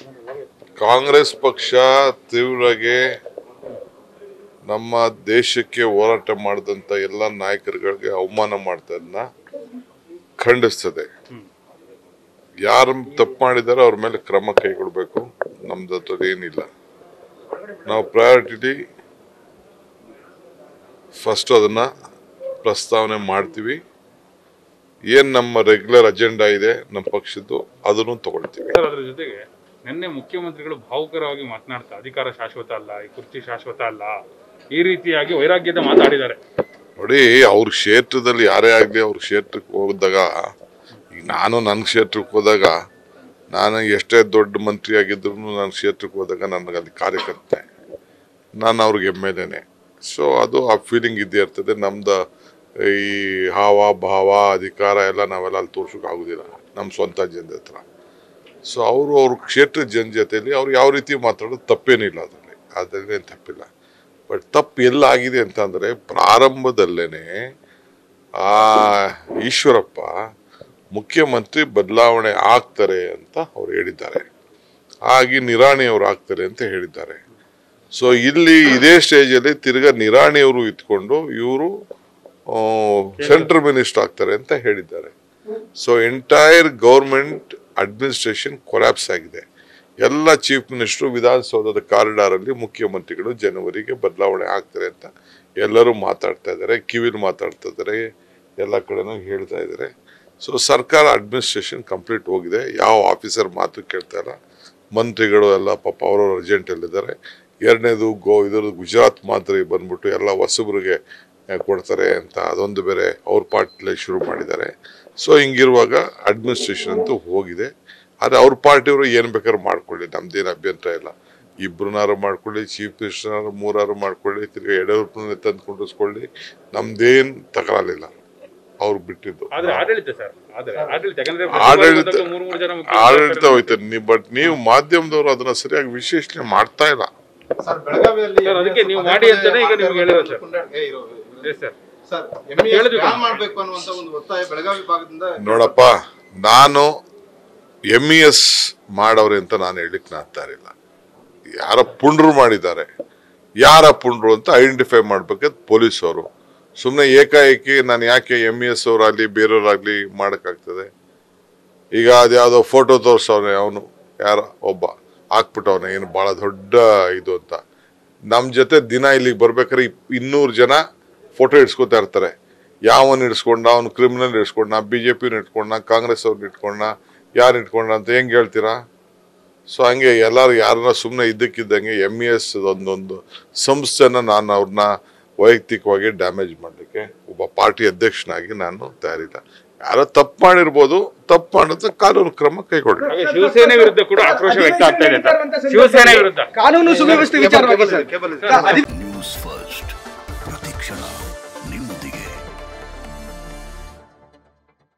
ಕಾಂಗ್ರೆಸ್ ಪಕ್ಷ ತೀವ್ರಗೆ ನಮ್ಮ ದೇಶಕ್ಕೆ ಹೋರಾಟ ಮಾಡಿದಂತ ಎಲ್ಲ ನಾಯಕರುಗಳಿಗೆ ಅವಮಾನ ಮಾಡ್ತದನ್ನ ಖಂಡಿಸ್ತದೆ ಯಾರು ತಪ್ಪು ಮಾಡಿದಾರೋ ಅವ್ರ ಮೇಲೆ ಕ್ರಮ ಕೈಗೊಳ್ಬೇಕು ನಮ್ದು ಅಂಥದ್ದು ಏನಿಲ್ಲ ನಾವು ಪ್ರಯಾರಿಟಿ ಫಸ್ಟ್ ಅದನ್ನ ಪ್ರಸ್ತಾವನೆ ಮಾಡ್ತೀವಿ ಏನ್ ನಮ್ಮ ರೆಗ್ಯುಲರ್ ಅಜೆಂಡಾ ಇದೆ ನಮ್ಮ ಪಕ್ಷದ್ದು ಅದನ್ನು ತಗೊಳ್ತೀವಿ ಸರ್ ಅದ್ರ ಜೊತೆಗೆ ನಿನ್ನೆ ಮುಖ್ಯಮಂತ್ರಿಗಳು ಭಾವುಕರವಾಗಿ ಮಾತನಾಡ್ತಾ ಅಧಿಕಾರ ಶಾಶ್ವತ ಅಲ್ಲ ಈ ಕುರ್ಚಿ ಶಾಶ್ವತ ಅಲ್ಲ ಈ ರೀತಿಯಾಗಿ ವೈರಾಗ್ಯದ ಮಾತಾಡಿದ್ದಾರೆ ನೋಡಿ ಅವ್ರ ಕ್ಷೇತ್ರದಲ್ಲಿ ಯಾರೇ ಆಗಲಿ ಅವ್ರ ಕ್ಷೇತ್ರಕ್ಕೆ ಹೋದಾಗ ಈಗ ನಾನು ನನ್ನ ಕ್ಷೇತ್ರಕ್ಕೆ ಹೋದಾಗ ನಾನು ಎಷ್ಟೇ ದೊಡ್ಡ ಮಂತ್ರಿ ಆಗಿದ್ರು ನನ್ನ ಕ್ಷೇತ್ರಕ್ಕೆ ಹೋದಾಗ ನನಗೆ ಅಲ್ಲಿ ಕಾರ್ಯಕರ್ತೆ ನಾನು ಅವ್ರಿಗೆ ಎಮ್ ಎಲ್ ಎನೆ ಸೊ ಅದು ಆ ಫೀಲಿಂಗ್ ಇದ್ದೇ ಇರ್ತದೆ ನಮ್ದು ಈ ಹಾವ ಭಾವ ಅಧಿಕಾರ ಎಲ್ಲ ನಾವೆಲ್ಲ ಅಲ್ಲಿ ತೋರ್ಸೋಕೆ ಆಗೋದಿಲ್ಲ ನಮ್ಮ ಸ್ವಂತ ಜನದ ಹತ್ರ ಸೊ ಅವರು ಅವ್ರ ಕ್ಷೇತ್ರದ ಜನ ಜೊತೆಲಿ ಅವ್ರು ಯಾವ ರೀತಿ ಮಾತಾಡೋದು ತಪ್ಪೇನಿಲ್ಲ ಅದರಲ್ಲಿ ಅದರಲ್ಲಿ ಏನು ತಪ್ಪಿಲ್ಲ ಬಟ್ ತಪ್ಪು ಎಲ್ಲ ಆಗಿದೆ ಅಂತಂದ್ರೆ ಪ್ರಾರಂಭದಲ್ಲೇನೆ ಆ ಈಶ್ವರಪ್ಪ ಮುಖ್ಯಮಂತ್ರಿ ಬದಲಾವಣೆ ಆಗ್ತಾರೆ ಅಂತ ಅವ್ರು ಹೇಳಿದ್ದಾರೆ ಹಾಗೆ ನಿರಾಣಿ ಅವರು ಆಗ್ತಾರೆ ಅಂತ ಹೇಳಿದ್ದಾರೆ ಸೊ ಇಲ್ಲಿ ಇದೇ ಸ್ಟೇಜಲ್ಲಿ ತಿರ್ಗಾ ನಿರಾಣಿಯವರು ಇತ್ಕೊಂಡು ಇವರು ಸೆಂಟ್ರಲ್ ಮಿನಿಸ್ಟರ್ ಆಗ್ತಾರೆ ಅಂತ ಹೇಳಿದ್ದಾರೆ so entire government administration collapse ಆಗಿದೆ ಎಲ್ಲ ಚೀಫ್ ಮಿನಿಸ್ಟರ್ ವಿಧಾನಸೌಧದ ಕಾರಿಡಾರ್ ಅಲ್ಲಿ ಮುಖ್ಯಮಂತ್ರಿಗಳು ಜನವರಿಗೆ ಬದಲಾವಣೆ ಆಗ್ತಾರೆ ಅಂತ ಎಲ್ಲರೂ ಮಾತಾಡ್ತಾ ಇದ್ದಾರೆ ಕಿವಿಲ್ ಮಾತಾಡ್ತಾ ಇದ್ದಾರೆ ಎಲ್ಲ ಕಡೆನೂ ಹೇಳ್ತಾ ಇದ್ದಾರೆ ಸೊ ಸರ್ಕಾರ ಅಡ್ಮಿನಿಸ್ಟ್ರೇಷನ್ ಕಂಪ್ಲೀಟ್ ಹೋಗಿದೆ ಯಾವ ಆಫೀಸರ್ ಮಾತು ಕೇಳ್ತಾ ಇಲ್ಲ ಮಂತ್ರಿಗಳು ಎಲ್ಲ ಪಾಪ ಅವರವ್ರ ಅರ್ಜೆಂಟಲ್ಲಿದ್ದಾರೆ ಎರಡನೇದು ಗೋ ಇದ್ರ ಗುಜರಾತ್ ಮಾತ್ರ ಬಂದ್ಬಿಟ್ಟು ಎಲ್ಲ ಹೊಸಬ್ರಿಗೆ ಆ, ಕೊಡ್ತಾರೆ ಅಂತ ಅದೊಂದು ಬೇರೆ ಅವ್ರ ಪಾರ್ಟಿಲೇ ಶುರು ಮಾಡಿದ್ದಾರೆ ಸೊ ಹಿಂಗಿರುವಾಗ ಅಡ್ಮಿನಿಸ್ಟ್ರೇಷನ್ ಅಂತೂ ಹೋಗಿದೆ ಆದರೆ ಅವ್ರ ಪಾರ್ಟಿಯವರು ಏನು ಬೇಕಾದ್ರೂ ಮಾಡ್ಕೊಳ್ಳಿ ನಮ್ದೇನು ಅಭ್ಯಂತರ ಇಲ್ಲ ಇಬ್ರನ್ನಾರು ಮಾಡ್ಕೊಳ್ಳಿ ಚೀಫ್ ಮಿನಿಸ್ಟರ್ನಾರು ಮೂರಾರು ಮಾಡ್ಕೊಳ್ಳಿ ತಿರ್ಗಿ ಯಡಿಯೂರಪ್ಪನ ತಂದು ಕೊಂಡಿಸ್ಕೊಳ್ಳಿ ನಮ್ದೇನು ತಕರಾಲಿಲ್ಲ ಅವ್ರು ಬಿಟ್ಟಿದ್ದು ಆದ್ರೆ ಆಡಳಿತ ಸರ್ ಆದ್ರೆ ಆಡಳಿತ ಯಾಕಂದ್ರೆ ಆಡಳಿತ ಪ್ರತಿ ಮೂರು ಮೂರು ಜನ ಆಡಳಿತ ಮುಖ್ಯಮಂತ್ರಿಗಳು ಹೋಯ್ತಾರೆ ನೀವು ಬಟ್ ನೀವು ಮಾಧ್ಯಮದವರು ಅದನ್ನ ಸರಿಯಾಗಿ ವಿಶ್ಲೇಷಣೆ ಮಾಡ್ತಾ ಇಲ್ಲ ಸರ್ ಬೆಳಗಾವಿಯಲ್ಲಿ ಸರ್, ಅದಕ್ಕೆ ನೀವು ಮಾಡಿ ಅಂತಾನೆ ಈಗ ನಿಮ್ಗೆ ಹೇಳಿರೋದು ಸರ್. ಪುಂಡಾಟಿಕೆ ಇರೋ- Yes, sir. ಸರ್ ಎಂಇಎಸ್ ಹೇಳಿದ್ವಿ ಬ್ಯಾನ್ ತಾನೆ. ಮಾಡ್ಬೇಕು ಅನ್ನುವಂತ ಒಂದು ಒತ್ತಾಯ ಬೆಳಗಾವಿ ಭಾಗದಿಂದ ನೋಡಪ್ಪ ನಾನು ಎಮ್ ಇ ಎಸ್ ಮಾಡವ್ರೆ ಅಂತ ನಾನು ಹೇಳಿಕ್ ನಾನು ತಯಾರಿಲ್ಲ ಯಾರ ಪುಂಡ್ರು ಮಾಡಿದ್ದಾರೆ ಯಾರ ಪುಂಡ್ರು ಅಂತ ಐಡೆಂಟಿಫೈ ಮಾಡ್ಬೇಕಂತ ಪೊಲೀಸವರು ಸುಮ್ಮನೆ ಏಕಾಏಕಿ ನಾನು ಯಾಕೆ ಎಮ್ ಇ ಎಸ್ ಅವರಾಗಲಿ ಬೇರೆಯವರಾಗಲಿ ಮಾಡೋಕ್ಕಾಗ್ತದೆ ಈಗ ಅದ್ಯಾವುದೋ ಫೋಟೋ ತೋರ್ಸವ್ನೆ ಅವನು ಯಾರ ಒಬ್ಬ ಹಾಕ್ಬಿಟ್ಟವನೆ ಏನು ಭಾಳ ದೊಡ್ಡ ಇದು ಅಂತ ನಮ್ಮ ಜೊತೆ ದಿನ ಇಲ್ಲಿಗೆ ಬರ್ಬೇಕಾದ್ರೆ ಇಪ್- ಇನ್ನೂರು ಜನ ಫೋಟೋ ಇಡ್ಸ್ಕೊತಾ ಇರ್ತಾರೆ ಯಾವನ್ ಇಡ್ಸ್ಕೊಂಡ ಅವ್ನು ಕ್ರಿಮಿನಲ್ ಇಡ್ಸ್ಕೊಂಡ ಬಿ ಜೆ ಪಿನ ಇಟ್ಕೊಂಡ ಕಾಂಗ್ರೆಸ್ ಅವ್ರನ್ನ ಇಟ್ಕೊಂಡ ಯಾರು ಇಟ್ಕೊಂಡ ಅಂತ ಹೆಂಗೆ ಹೇಳ್ತೀರಾ ಸೊ ಹಂಗೆ ಎಲ್ಲರೂ ಯಾರನ್ನ ಸುಮ್ಮನೆ ಇದ್ದಕ್ಕಿದ್ದಂಗೆ ಎಮ್ ಇ ಎಸ್ ಒಂದೊಂದು ಸಂಸ್ಥೆನ ನಾನು ಅವ್ರನ್ನ ವೈಯಕ್ತಿಕವಾಗಿ ಡ್ಯಾಮೇಜ್ ಮಾಡಲಿಕ್ಕೆ ಒಬ್ಬ ಪಾರ್ಟಿ ಅಧ್ಯಕ್ಷನಾಗಿ ನಾನು ತಯಾರಿಲ್ಲ ಯಾರೋ ತಪ್ಪು ಮಾಡಿರ್ಬೋದು ತಪ್ಪು ಮಾಡಿದ್ರೆ ಕಾನೂನು ಕ್ರಮ ಕೈಗೊಳ್ಳಿ ಹಾಗೆ ಶಿವಸೇನೆ ವಿರುದ್ಧ ಕೂಡ ಆಕ್ರೋಶ ವ್ಯಕ್ತ ಆಗ್ತಾ ಇದೆ ಸರ್ ಶಿವಸೇನೆ ವಿರುದ್ಧ ಕಾನೂನು ಸುವ್ಯವಸ್ಥೆ ವಿಚಾರವಾಗಿ ಸರ್ ಕೇಬಲ್ ಇದೆ. ಅಧಿ- ನ್ಯೂಸ್ ಫಸ್ಟ್ ಪ್ರತಿಕ್ಷಣ